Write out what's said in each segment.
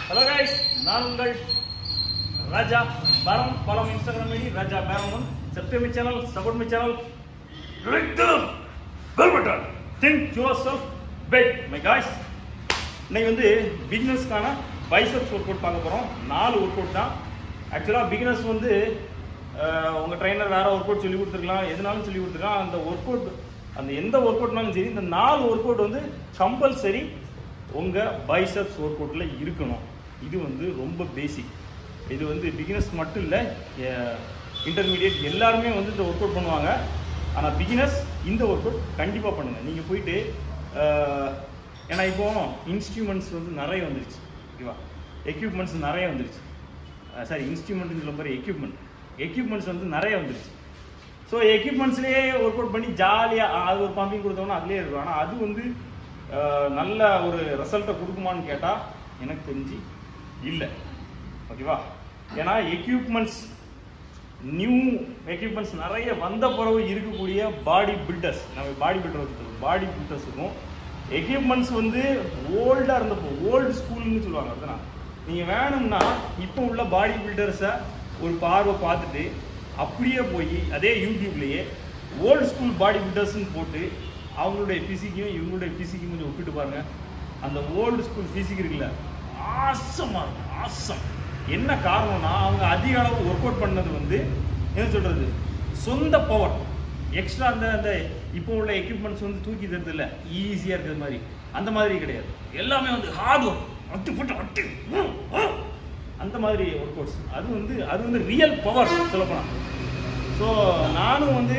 Hello guys நான் உங்கள் ராஜா பாரம் ஃபாலோ இன்ஸ்டாகிராம் ஐடி ராஜா பாரம் subscribe my channel support my channel click the bell button think yourself big my guys இன்னைக்கு வந்து பிகினர்ஸ்க்கான biceps work out பார்க்க போகிறோம் நாலு ஒர்க் அவுட் தான் ஆக்சுவலாக பிகினர்ஸ் வந்து அஹ், உங்க ட்ரைனர் வேற ஒர்க் அவுட் சொல்லி கொடுத்துருக்கலாம் எதுனாலும் சொல்லி கொடுத்துருக்கலாம் அந்த ஒர்க் அவுட் அந்த எந்த ஒர்க் அவுட்னாலும் சரி இந்த நாலு ஒர்க் அவுட் வந்து கம்பல்சரி உங்க பைசப்ஸ் ஒர்க் அவுட்ல இருக்கணும் இது வந்து ரொம்ப பேசிக் இது வந்து பிகினர்ஸ் மட்டும் இல்லை இன்டர்மீடியட் எல்லாருமே வந்து இந்த ஒர்க் அவுட் பண்ணுவாங்க ஆனால் பிகினர்ஸ் இந்த ஒர்க் அவுட் கண்டிப்பாக பண்ணுங்க நீங்கள் போயிட்டு அஹ், ஏன்னா இப்போ இன்ஸ்ட்ருமெண்ட்ஸ் வந்து நிறைய வந்துருச்சு ஓகேவா எக்யூப்மெண்ட்ஸ் நிறைய வந்துருச்சு சாரி இன்ஸ்ட்ருமெண்ட் சொல்ல மாதிரி எக்யூப்மெண்ட் எக்யூப்மெண்ட்ஸ் வந்து நிறைய வந்துருச்சு ஸோ எக்யூப்மெண்ட்ஸ்லேயே ஒர்க் அவுட் பண்ணி ஜாலியாக அது ஒரு பம்பிங் கொடுத்தோம்னா அதுலேயே இருக்கும் ஆனால் அது வந்து அஹ், நல்ல ஒரு ரிசல்ட்டை கொடுக்குமான்னு கேட்டால் எனக்கு தெரிஞ்சு இல்லை ஓகேவா ஏன்னா எக்யூப்மெண்ட்ஸ் நியூ எக்யூப்மெண்ட்ஸ் நிறைய வந்த பிறகு இருக்கக்கூடிய பாடி பில்டர்ஸ் நம்ம பாடி பில்டர் பாடி பில்டர்ஸுக்கும் எக்யூப்மெண்ட்ஸ் வந்து ஓல்டாக இருந்தப்போ ஓல்டு ஸ்கூல்னு சொல்லுவாங்க அதுதான் நீங்கள் வேணும்னா இப்போ உள்ள பாடி பில்டர்ஸை ஒரு பார்வை பார்த்துட்டு அப்படியே போய் அதே யூடியூப்லேயே ஓல்டு ஸ்கூல் பாடி பில்டர்ஸ்னு போட்டு அவங்களுடைய ஃபிசிக்கையும் இவங்களுடைய ஃபிசிக்கையும் கொஞ்சம் ஒப்பிட்டு பாருங்க அந்த ஓல்டு ஸ்கூல் ஃபிசிக் இருக்குல்ல ஆசமாக இருக்கும் ஆசம் என்ன காரணம்னா அவங்க அதிக அளவு ஒர்க் அவுட் பண்ணது வந்து என்ன சொல்றது சொந்த பவர் எக்ஸ்ட்ரா அந்த அந்த இப்போ உள்ள எக்யூப்மெண்ட்ஸ் வந்து தூக்கி தருது இல்ல ஈஸியா இருக்கிறது மாதிரி அந்த மாதிரி கிடையாது எல்லாமே வந்து ஹார்ட் ஒர்க் அட்டு போட்டு அட்டு ஊ, ஊ. அந்த மாதிரி ஒர்க் அவுட்ஸ் அது வந்து அது வந்து ரியல் பவர் சொல்லப்போனால் ஸோ நானும் வந்து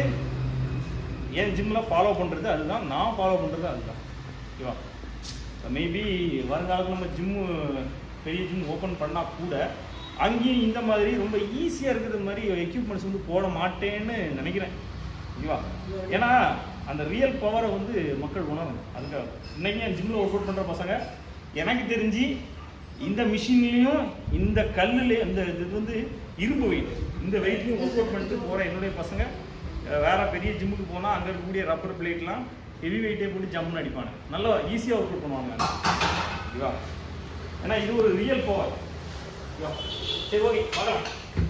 என் ஜிம்மில் ஃபாலோ பண்ணுறது அதுதான் நான் ஃபாலோ பண்ணுறது அதுதான் ஓகேவா மேபி வருங்காலத்தில் நம்ம ஜிம்மு பெரிய ஜிம் ஓப்பன் பண்ணால் கூட அங்கேயும் இந்த மாதிரி ரொம்ப ஈஸியாக இருக்கிற மாதிரி எக்யூப்மெண்ட்ஸ் வந்து போட மாட்டேன்னு நினைக்கிறேன் ஓகேவா ஏன்னா அந்த ரியல் பவரை வந்து மக்கள் உணரணும் அதுக்காக இன்னைக்கு என் ஜிம்மில் ஒர்க் அவுட் பண்ணுற பசங்க எனக்கு தெரிஞ்சு இந்த மிஷின்லேயும் இந்த கல்லுலேயும் இந்த இது வந்து இரும்பு வெயிட் இந்த வெயிட்லையும் ஒர்க் அவுட் பண்ணிட்டு போகிற என்னுடைய பசங்க அஹ், வேற பெரிய ஜிம்முக்கு போனால் அங்கே இருக்கக்கூடிய ரப்பர் பிளேட்லாம் ஹெவி வெயிட்டே போட்டு ஜம்முன்னு அடிப்பாங்க நல்லா ஈஸியாக ஒர்க் அவுட் பண்ணுவாங்க ஓகேவா ஏன்னா இது ஒரு ரியல் பவர் ஓகேவா சரி ஓகே பார்க்கலாம்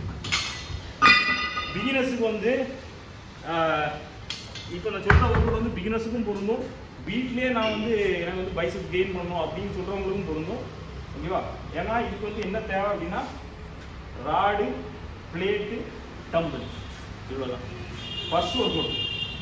பிகினர்ஸுக்கு வந்து ஆஹ், இப்போ நான் சொல்ற ஒர்க் வந்து பிகினர்ஸுக்கும் பொருந்தும் வீட்லயே நான் வந்து எனக்கு வந்து பைசப் கெயின் பண்ணணும் அப்படின்னு சொல்றவங்களுக்கும் பொருந்தும் ஓகேவா ஏன்னா இதுக்கு வந்து என்ன தேவை அப்படின்னா ராடு பிளேட்டு டம்பிள் இவ்வளோதான் ஃபர்ஸ்ட் ஒர்க் அவுட்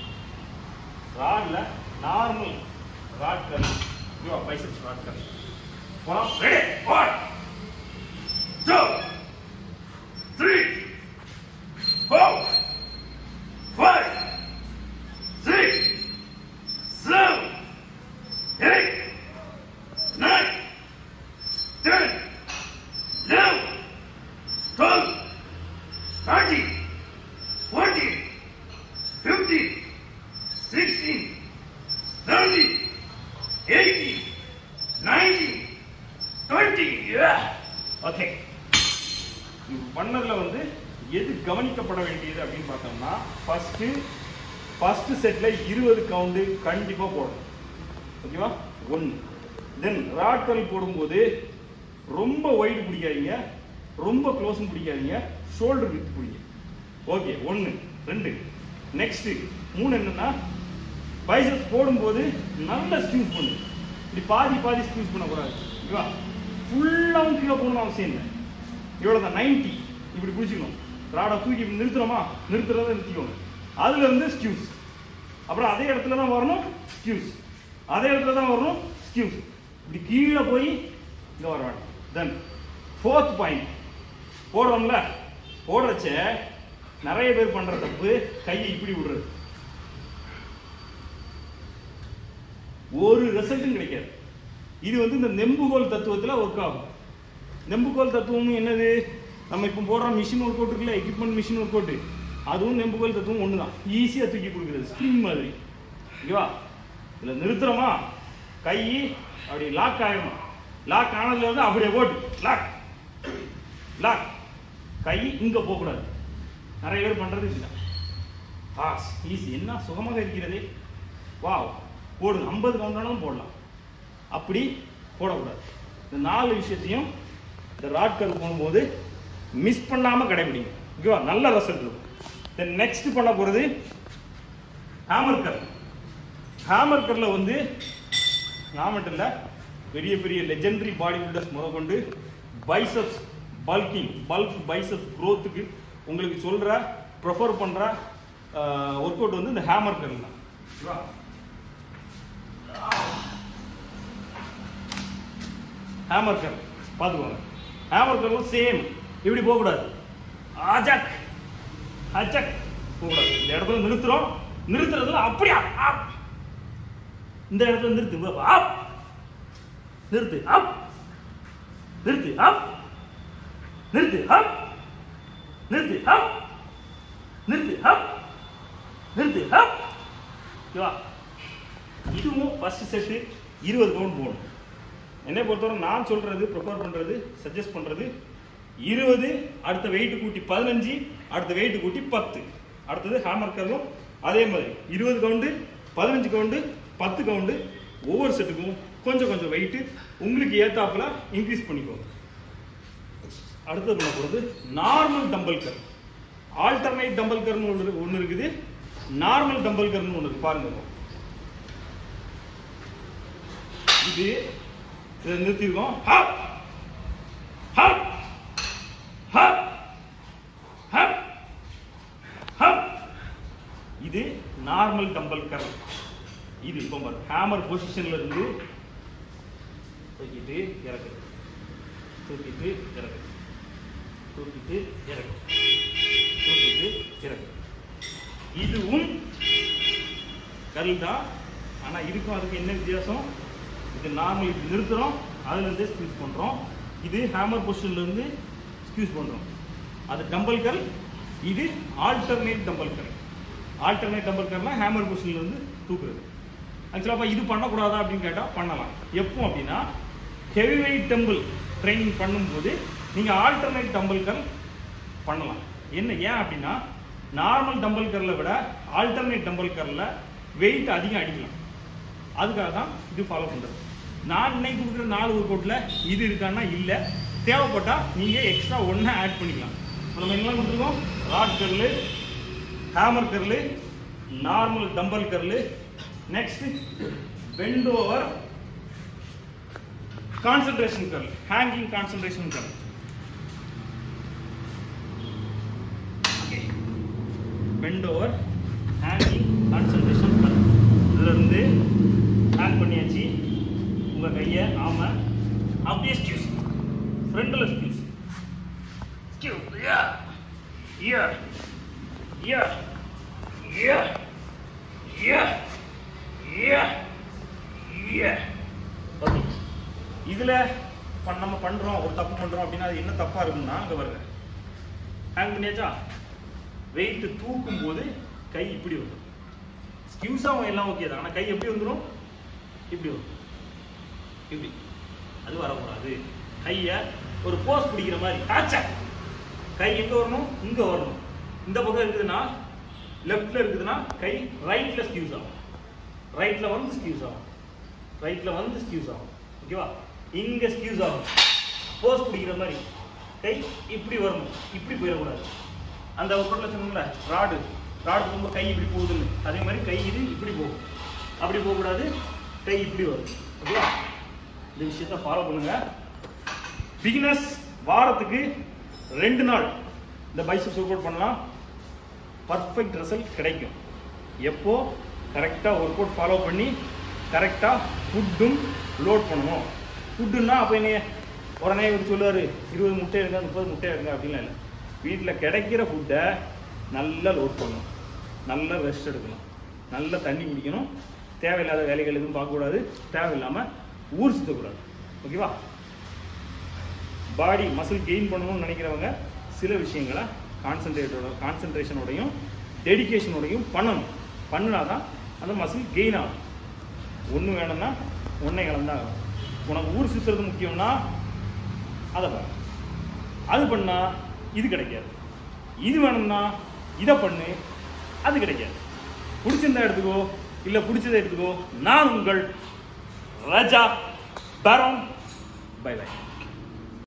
ராட்ல நார்மல் ராட் கல் ஓகேவா பைசப்ஸ் ராட் கல் போலாம் ready one two three four five, six, seven, eight, nine, ten, eleven, twelve, thirteen, fourteen, fifteen, sixteen, seventeen, eighteen, nineteen, twenty. Yeah. Okay. இது பண்ணதுல வந்து எது கவனிக்கப்பட வேண்டியது அப்படின்னு பார்த்தோம்னா ஃபர்ஸ்ட் ஃபர்ஸ்ட் செட்ல இருபது கவுண்டு கண்டிப்பா போடணும் ஓகேவா ஒன்று தென் ராட்கள் போடும்போது ரொம்ப ஒயிட் பிடிக்காதீங்க ரொம்ப க்ளோஸும் பிடிக்காதீங்க ஷோல்டர் வித் பிடிங்க ஓகே ஒன்று ரெண்டு நெக்ஸ்ட் மூணு என்னன்னா பைசப்ஸ் போடும்போது நல்ல ஸ்கியூஸ் பண்ணு இப்படி பாதி பாதி ஸ்கியூஸ் பண்ணக்கூடாது ஓகேவா ஃபுல்லாகவும் கீழே போகணும் அவசியம் இல்லை இவ்வளவுதான் நைன்டி இப்படி பிடிச்சிக்கணும் ராடை தூக்கி இப்படி நிறுத்துறோமா நிறுத்துறத நிறுத்திக்கணும் அதுல இருந்து ஸ்கியூஸ் அப்புறம் அதே இடத்துல தான் வரணும் ஸ்கியூஸ் அதே இடத்துல தான் வரணும் ஸ்கியூஸ் இப்படி கீழே போய் இங்க வர வேண்டாம் தென் ஃபோர்த் பாயிண்ட் போடுறோம்ல போடுறச்ச நிறைய பேர் பண்ற தப்பு கையை இப்படி விடுறது ஒரு ரிசல்ட்டும் கிடைக்காது இது வந்து இந்த நெம்புகோல் தத்துவத்துல ஒர்க் ஆகும் நெம்புகோல் தத்துவமும் என்னது நம்ம இப்போ போடுற மிஷின் ஒர்க் அவுட் இருக்குல்ல எக்யூப்மெண்ட் மிஷின் ஒர்க் அவுட் அதுவும் நெம்புகோல் தத்துவம் ஒன்று தான் ஈஸியாக தூக்கி கொடுக்குறது ஸ்ப்ரிங் மாதிரி ஓகேவா இதில் நிறுத்துறோமா கை அப்படி லாக் ஆகிடும் லாக் ஆனதுல வந்து அப்படியே போட்டு லாக் லாக் கை இங்கே போகக்கூடாது நிறைய பேர் பண்ணுறது இதுதான் பாஸ் ஈஸி என்ன சுகமாக இருக்கிறது வாவ் போடுங்க ஐம்பது கவுண்டானாலும் போடலாம் அப்படி போடக்கூடாது இந்த நாலு விஷயத்தையும் இந்த ராட் கர்வ் போகும்போது மிஸ் பண்ணாம கடைபிடிங்க ஓகேவா நல்ல ரிசல்ட் இருக்கும் தென் நெக்ஸ்ட் பண்ண போறது ஹேமர் கர் ஹேமர் கர்ல வந்து நான் மட்டும் இல்ல பெரிய பெரிய லெஜெண்டரி பாடி பில்டர்ஸ் முதற்கொண்டு பைசப்ஸ் பல்கிங் பல்க் பைசப்ஸ் க்கு உங்களுக்கு சொல்ற ப்ரிஃபர் பண்ற ஒர்க் அவுட் வந்து இந்த ஹேமர் கர்ல் தான் ஓகேவா ஹேமர் கர் பார்த்துக்கோங்க ஹேமர் கர்லும் சேம் இப்படி போகக்கூடாது அஜக் அஜக் போகக்கூடாது இந்த இடத்துல நிறுத்துறோம் நிறுத்துறதுல அப்படியா அப் இந்த இடத்துல நிறுத்து அப் நிறுத்து அப் நிறுத்து அப் நிறுத்து அப் நிறுத்து அப் நிறுத்து அப் நிறுத்து அப் ஓகேவா இதுவும் ஃபர்ஸ்ட் செட்டு இருபது கவுண்ட் போகணும் என்னை பொறுத்தவரை நான் சொல்றது ப்ரிப்பேர் பண்றது சஜஸ்ட் பண்றது இருபது அடுத்த வெயிட் கூட்டி பதினஞ்சு அடுத்த வெயிட் கூட்டி பத்து அடுத்தது ஹேமர் கர்வும் அதே மாதிரி இருபது கவுண்டு பதினஞ்சு கவுண்டு பத்து கவுண்டு ஒவ்வொரு செட்டுக்கும் கொஞ்சம் கொஞ்சம் வெயிட் உங்களுக்கு ஏத்தாப்புல இன்க்ரீஸ் பண்ணிக்கோங்க அடுத்தது பண்ண போகிறது normal dumbbell curl alternate dumbbell கர்னு ஒன்று ஒன்று இருக்குது நார்மல் டம்பல் கர்னு ஒன்று இருக்கு பாருங்க இது இதை நிறுத்திருக்கோம் ஹப் ஹப் ஹப் ஹப் ஹப் இது நார்மல் டம்பல் கர் இது இப்போ பாரு ஹேமர் பொசிஷன்ல இருந்து தூக்கிட்டு இறக்குது தூக்கிட்டு இறக்குது தூக்கிட்டு இறக்குது தூக்கிட்டு இறக்குது இதுவும் கல் தான் ஆனா இதுக்கும் அதுக்கு என்ன வித்தியாசம் இது நார்மல் இப்படி நிறுத்துறோம் அதுல இருந்து ஸ்க்யூஸ் பண்றோம் இது ஹேமர் பொசிஷன்ல இருந்து ஸ்க்யூஸ் பண்றோம் அது டம்பல் கல் இது alternate dumbbell curl alternate dumbbell கல்னா ஹேமர் பொசிஷன்ல இருந்து தூக்குறது ஆக்சுவலாக இது பண்ணக்கூடாதா அப்படின்னு கேட்டால் பண்ணலாம் எப்போ அப்படின்னா ஹெவி வெயிட் டம்பிள் ட்ரைனிங் பண்ணும்போது நீங்கள் ஆல்டர்னேட் டம்பிள் கல் பண்ணலாம் என்ன ஏன் அப்படின்னா நார்மல் டம்பிள் கர்ல விட ஆல்டர்னேட் டம்பிள் கர்ல வெயிட் அதிகம் அடிக்கலாம் அதுக்காக தான் இது ஃபாலோ பண்றது நான் இன்னைக்கு கொடுக்குற நாலு ஒர்க் அவுட்ல இது இருக்கான்னா இல்ல தேவைப்பட்டா நீங்க எக்ஸ்ட்ரா ஒண்ணா ஆட் பண்ணிக்கலாம் இப்ப நம்ம என்ன கொடுத்துருக்கோம் rod curl hammer curl normal dumbbell curl next bent over concentration curl hanging concentration curl bent over hanging concentration curl இதுல இருந்து ஹேங் பண்ணியாச்சு உங்க கையை ஆமா அப்படியே ஸ்கியூஸ் ஃப்ரண்ட்ல ஸ்கியூஸ் ஸ்கியூஸ் யா யா யா யா யா யா யா ஓகே இதுல பண்- நம்ம பண்றோம் ஒரு தப்பு பண்றோம் அப்படின்னா அது என்ன தப்பா இருக்கும்னா அங்க பாருங்க ஹேங் பண்ணியாச்சா வெயிட் தூக்கும் போது கை இப்படி வரும் ஸ்கியூஸாவும் எல்லாம் ஓகே தான் ஆனா கை எப்படி வந்துரும் இப்படி வரும் இப்படி அது வரக்கூடாது கைய ஒரு போஸ் பிடிக்கிற மாதிரி ஆச்சா கை எங்க வரணும் இங்க வரணும் இந்த பக்கம் இருக்குதுன்னா லெஃப்ட்ல இருக்குதுன்னா கை ரைட்ல ஸ்கியூஸ் ஆகும் ரைட்ல வந்து ஸ்கியூஸ் ஆகும் ரைட்ல வந்து ஸ்கியூஸ் ஆகும் ஓகேவா இங்க ஸ்கியூஸ் ஆகும் போஸ் பிடிக்கிற மாதிரி கை இப்படி வரணும் இப்படி போயிடக்கூடாது அந்த ஒர்க்கவுட்ல சொன்னோம்ல ராடு ராடு ரொம்ப கை இப்படி போகுதுன்னு அதே மாதிரி கை இது இப்படி போகும் அப்படி போகக்கூடாது கை இப்படி வரும் ஓகேவா இந்த விஷயத்த ஃபாலோ பண்ணுங்க பிகினர்ஸ் வாரத்துக்கு ரெண்டு நாள் இந்த பைசப்ஸ் ஒர்க் அவுட் பண்ணலாம் பர்ஃபெக்ட் ரிசல்ட் கிடைக்கும் எப்போ கரெக்டாக ஒர்க் அவுட் ஃபாலோ பண்ணி கரெக்டாக ஃபுட்டும் லோட் பண்ணணும் ஃபுட்டுன்னா அப்போ என்ன உடனே இவர் சொல்லுவார் இருபது முட்டை எடுங்க முப்பது முட்டை எடுங்க அப்படின்லாம் இல்லை வீட்டில் கிடைக்கிற ஃபுட்டை நல்லா லோட் பண்ணணும் நல்லா ரெஸ்ட் எடுக்கணும் நல்லா தண்ணி குடிக்கணும் தேவையில்லாத வேலைகள் எதுவும் பார்க்கக்கூடாது தேவையில்லாமல் ஊர் சுற்றக்கூடாது ஓகேவா பாடி மசில் கெயின் பண்ணணும்னு நினைக்கிறவங்க சில விஷயங்களை கான்சன்ட்ரேட்டோட கான்சன்ட்ரேஷனோடையும் டெடிகேஷனோடையும் பண்ணணும் பண்ணினா தான் அந்த மசில் கெயின் ஆகும் ஒன்று வேணும்னா ஒன்றை கலந்தான் ஆகும் உனக்கு ஊர் சுற்றுறது முக்கியம்னா அதை பாரு அது பண்ணா இது கிடைக்காது இது வேணும்னா இதை பண்ணு அது கிடைக்காது பிடிச்சிருந்தா எடுத்துக்கோ இல்லை பிடிச்சதை எடுத்துக்கோ நான் உங்கள் ராஜா பரோன் பை பை